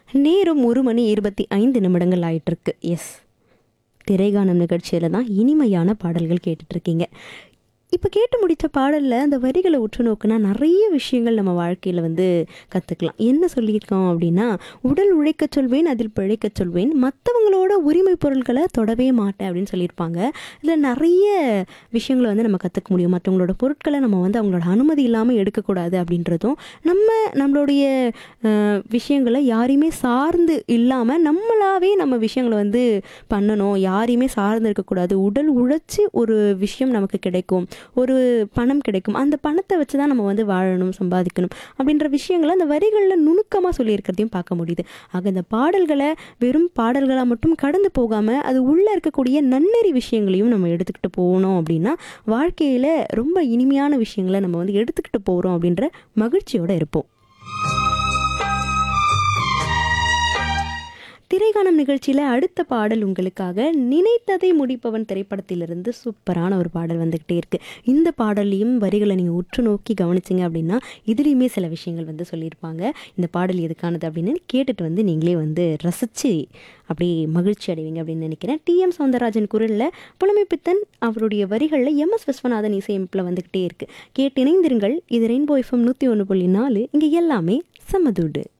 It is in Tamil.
நேரம் ஒரு மணி இருபத்தி ஐந்து நிமிடங்கள் ஆயிட்டிருக்கு எஸ் திரைகானம் நிகழ்ச்சியில் தான் இனிமையான பாடல்கள் கேட்டுட்ருக்கீங்க இப்போ கேட்டு முடித்த பாடலில் அந்த வரிகளை உற்று நோக்குனா நிறைய விஷயங்கள் நம்ம வாழ்க்கையில் வந்து கற்றுக்கலாம் என்ன சொல்லியிருக்கோம் அப்படின்னா உடல் உழைக்கச் சொல்வேன் அதில் பிழைக்கச் சொல்வேன் மற்றவங்களோட உரிமை பொருட்களை தொடவே மாட்டேன் அப்படின்னு சொல்லியிருப்பாங்க இதில் நிறைய விஷயங்களை வந்து நம்ம கற்றுக்க முடியும் மற்றவங்களோட பொருட்களை நம்ம வந்து அவங்களோட அனுமதி இல்லாமல் எடுக்கக்கூடாது அப்படின்றதும் நம்ம நம்மளுடைய அஹ், விஷயங்களை யாரையுமே சார்ந்து இல்லாமல் நம்மளாவே நம்ம விஷயங்களை வந்து பண்ணணும் யாரையுமே சார்ந்து இருக்கக்கூடாது உடல் உழைச்சி ஒரு விஷயம் நமக்கு கிடைக்கும் ஒரு பணம் கிடைக்கும் அந்த பணத்தை வச்சு தான் நம்ம வந்து வாழணும் சம்பாதிக்கணும் அப்படின்ற விஷயங்களை அந்த வரிகளில் நுணுக்கமாக சொல்லியிருக்கிறதையும் பார்க்க முடியுது ஆக இந்த பாடல்களை வெறும் பாடல்களாக மட்டும் கடந்து போகாமல் அது உள்ளே இருக்கக்கூடிய நன்னெறி விஷயங்களையும் நம்ம எடுத்துக்கிட்டு போகணும் அப்படின்னா வாழ்க்கையில் ரொம்ப இனிமையான விஷயங்களை நம்ம வந்து எடுத்துக்கிட்டு போகிறோம் அப்படின்ற மகிழ்ச்சியோடு இருப்போம் திரைகானம் நிகழ்ச்சியில் அடுத்த பாடல் உங்களுக்காக நினைத்ததை முடிப்பவன் திரைப்படத்திலிருந்து சூப்பரான ஒரு பாடல் வந்துக்கிட்டே இருக்குது இந்த பாடல்லையும் வரிகளை நீங்கள் உற்று நோக்கி கவனிச்சிங்க அப்படின்னா இதுலேயுமே சில விஷயங்கள் வந்து சொல்லியிருப்பாங்க இந்த பாடல் எதுக்கானது அப்படின்னு கேட்டுட்டு வந்து நீங்களே வந்து ரசித்து அப்படி மகிழ்ச்சி அடைவீங்க அப்படின்னு நினைக்கிறேன் டிஎம் சௌந்தரராஜன் குரலில் புலமைப்பித்தன் அவருடைய வரிகளில் எம்எஸ் விஸ்வநாதன் இசையமைப்பில் வந்துக்கிட்டே இருக்குது கேட்டு இணைந்திருங்கள் இது ரெயின்போ எஃப்எம் நூற்றி ஒன்று புள்ளி நாலு இங்கே எல்லாமே சமதூடு